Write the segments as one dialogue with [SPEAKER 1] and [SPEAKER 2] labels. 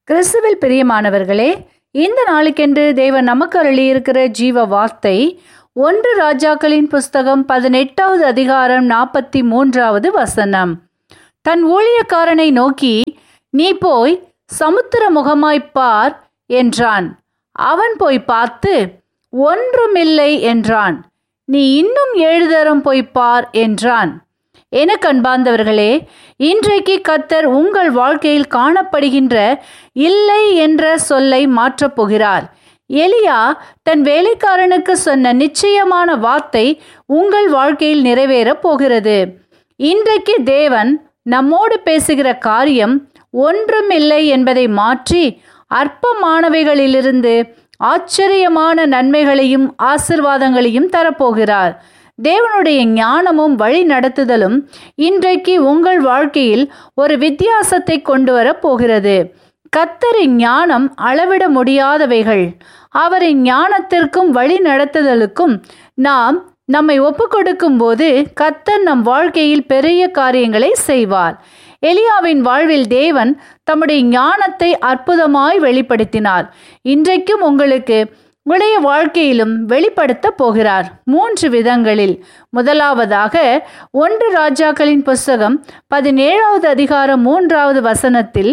[SPEAKER 1] கிறிஸ்துவில் பிரியமானவர்களே இந்த நாளுக்கென்று தேவன் நமக்கு அருளியிருக்கிற ஜீவ வார்த்தை ஒன்று ராஜாக்களின் புஸ்தகம் பதினெட்டாவது அதிகாரம் நாற்பத்தி மூன்றாவது வசனம் தன் ஊழியக்காரனை நோக்கி நீ போய் சமுத்திர முகமாய்ப் பார் என்றான் அவன் போய் பார்த்து ஒன்றுமில்லை என்றான் நீ இன்னும் ஏழு தரம் போய் பார் என்றான் எனக்கு அன்பார்ந்தவர்களே இன்றைக்கு கத்தர் உங்கள் வாழ்க்கையில் காணப்படுகின்ற இல்லை என்ற சொல்லை மாற்றப் போகிறார் எலியா தன் வேலைக்காரனுக்கு சொன்ன நிச்சயமான வார்த்தை உங்கள் வாழ்க்கையில் நிறைவேறப் போகிறது இன்றைக்கு தேவன் நம்மோடு பேசுகிற காரியம் ஒன்றுமில்லை என்பதை மாற்றி அற்பமானவைகளிலிருந்து ஆச்சரியமான நன்மைகளையும் ஆசிர்வாதங்களையும் தரப்போகிறார் தேவனுடைய ஞானமும் வழி நடத்துதலும் இன்றைக்கு உங்கள் வாழ்க்கையில் ஒரு வித்தியாசத்தை கொண்டு வரப் போகிறது கத்தரின் ஞானம் அளவிட முடியாதவைகள் அவரின் ஞானத்திற்கும் வழி நடத்துதலுக்கும் நாம் நம்மை ஒப்பு கொடுக்கும் போது கத்தர் நம் வாழ்க்கையில் பெரிய காரியங்களை செய்வார் எலியாவின் வாழ்வில் தேவன் தம்முடைய ஞானத்தை அற்புதமாய் வெளிப்படுத்தினார் இன்றைக்கும் உங்களுக்கு உடைய வாழ்க்கையிலும் வெளிப்படுத்த போகிறார் மூன்று விதங்களில் முதலாவதாக ஒன்று ராஜாக்களின் புஸ்தகம் பதினேழாவது அதிகாரம் மூன்றாவது வசனத்தில்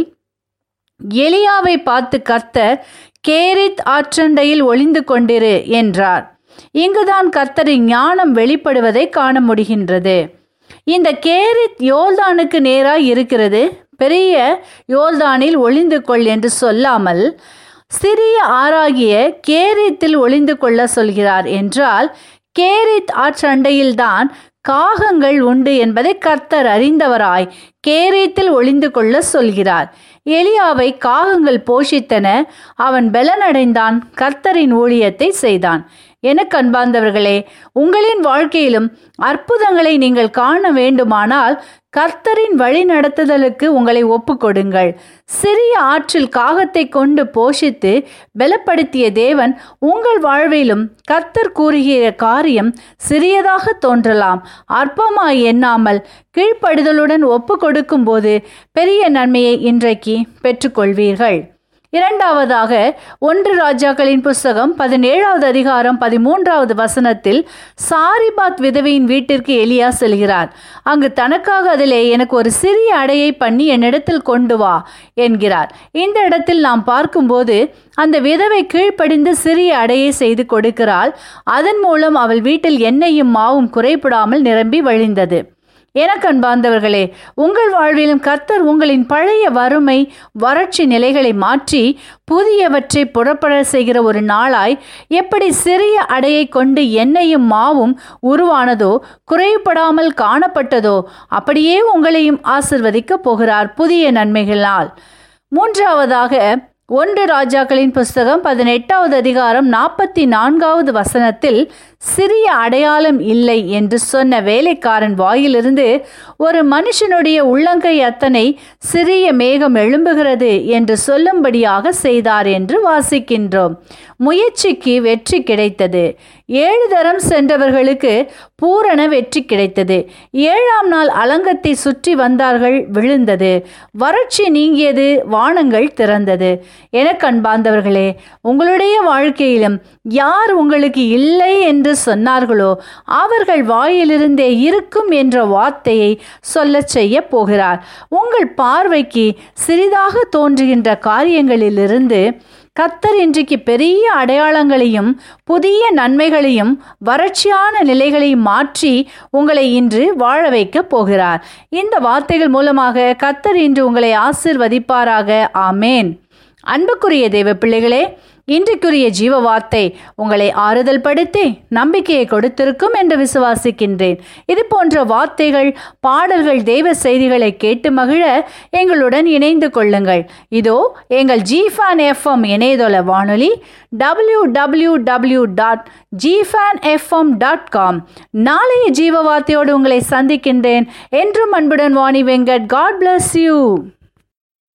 [SPEAKER 1] எலியாவை பார்த்து கர்த்தர் கேரித் ஆற்றண்டையில் ஒளிந்து கொண்டிரு என்றார் இங்குதான் கர்த்தரின் ஞானம் வெளிப்படுவதை காண முடிகின்றது இந்த கேரித் யோல்தானுக்கு நேராய் இருக்கிறது பெரிய யோல்தானில் ஒளிந்து கொள் என்று சொல்லாமல் சிறிய ஆறாகிய கேரித்தில் ஒளிந்து கொள்ள சொல்கிறார் என்றால் கேரித் ஆற்றண்டையில்தான் காகங்கள் உண்டு என்பதை கர்த்தர் அறிந்தவராய் கேரீத்தில் ஒளிந்து கொள்ள சொல்கிறார் எலியாவை காகங்கள் போஷித்தன அவன் பலனடைந்தான் கர்த்தரின் ஊழியத்தை செய்தான் எனக்கு அன்பார்ந்தவர்களே உங்களின் வாழ்க்கையிலும் அற்புதங்களை நீங்கள் காண வேண்டுமானால் கர்த்தரின் வழி நடத்துதலுக்கு உங்களை ஒப்புக்கொடுங்கள் சிறிய ஆற்றில் காகத்தை கொண்டு போஷித்து பலப்படுத்திய தேவன் உங்கள் வாழ்விலும் கர்த்தர் கூறுகிற காரியம் சிறியதாக தோன்றலாம் அற்பமாய் எண்ணாமல் கீழ்ப்படுதலுடன் ஒப்பு கொடுக்கும் போது பெரிய நன்மையை இன்றைக்கு பெற்றுக்கொள்வீர்கள் இரண்டாவதாக ஒன்று ராஜாக்களின் புஸ்தகம் பதினேழாவது அதிகாரம் பதிமூன்றாவது வசனத்தில் சாரிபாத் விதவையின் வீட்டிற்கு எலியா செல்கிறார் அங்கு தனக்காக அதிலே எனக்கு ஒரு சிறிய அடையை பண்ணி என்னிடத்தில் கொண்டு வா என்கிறார் இந்த இடத்தில் நாம் பார்க்கும்போது அந்த விதவை கீழ்ப்படிந்து சிறிய அடையை செய்து கொடுக்கிறாள் அதன் மூலம் அவள் வீட்டில் எண்ணெயும் மாவும் குறைபடாமல் நிரம்பி வழிந்தது எனக்கு அன்பார்ந்தவர்களே உங்கள் வாழ்விலும் கர்த்தர் உங்களின் பழைய வறுமை வறட்சி நிலைகளை மாற்றி புதியவற்றை புறப்பட செய்கிற ஒரு நாளாய் எப்படி சிறிய அடையை கொண்டு எண்ணெயும் மாவும் உருவானதோ குறைபடாமல் காணப்பட்டதோ அப்படியே உங்களையும் ஆசிர்வதிக்கப் போகிறார் புதிய நன்மைகளால் மூன்றாவதாக ஒன்று ராஜாக்களின் புஸ்தகம் பதினெட்டாவது அதிகாரம் நாற்பத்தி நான்காவது வசனத்தில் சிறிய அடையாளம் இல்லை என்று சொன்ன வேலைக்காரன் வாயிலிருந்து ஒரு மனுஷனுடைய உள்ளங்கை அத்தனை சிறிய மேகம் எழும்புகிறது என்று சொல்லும்படியாக செய்தார் என்று வாசிக்கின்றோம் முயற்சிக்கு வெற்றி கிடைத்தது ஏழு தரம் சென்றவர்களுக்கு பூரண வெற்றி கிடைத்தது ஏழாம் நாள் அலங்கத்தை சுற்றி வந்தார்கள் விழுந்தது வறட்சி நீங்கியது வானங்கள் திறந்தது எனக்கு அன்பார்ந்தவர்களே உங்களுடைய வாழ்க்கையிலும் யார் உங்களுக்கு இல்லை என்று சொன்னார்களோ அவர்கள் வாயிலிருந்தே இருக்கும் என்ற வார்த்தையை சொல்லச் செய்ய போகிறார் உங்கள் பார்வைக்கு சிறிதாக தோன்றுகின்ற காரியங்களிலிருந்து கத்தர் இன்றைக்கு பெரிய அடையாளங்களையும் புதிய நன்மைகளையும் வறட்சியான நிலைகளையும் மாற்றி உங்களை இன்று வாழ வைக்க போகிறார் இந்த வார்த்தைகள் மூலமாக கத்தர் இன்று உங்களை ஆசிர்வதிப்பாராக ஆமேன் அன்புக்குரிய தேவ பிள்ளைகளே இன்றைக்குரிய ஜீவ வார்த்தை உங்களை ஆறுதல் படுத்தி நம்பிக்கையை கொடுத்திருக்கும் என்று விசுவாசிக்கின்றேன் இது போன்ற வார்த்தைகள் பாடல்கள் தெய்வ செய்திகளை கேட்டு மகிழ எங்களுடன் இணைந்து கொள்ளுங்கள் இதோ எங்கள் ஜிஃபான் எஃப்எம் இணையதள வானொலி W W W dot Jifan FM dot com நாளைய ஜீவ வார்த்தையோடு உங்களை சந்திக்கின்றேன் என்றும் அன்புடன் Vani Venkat God bless you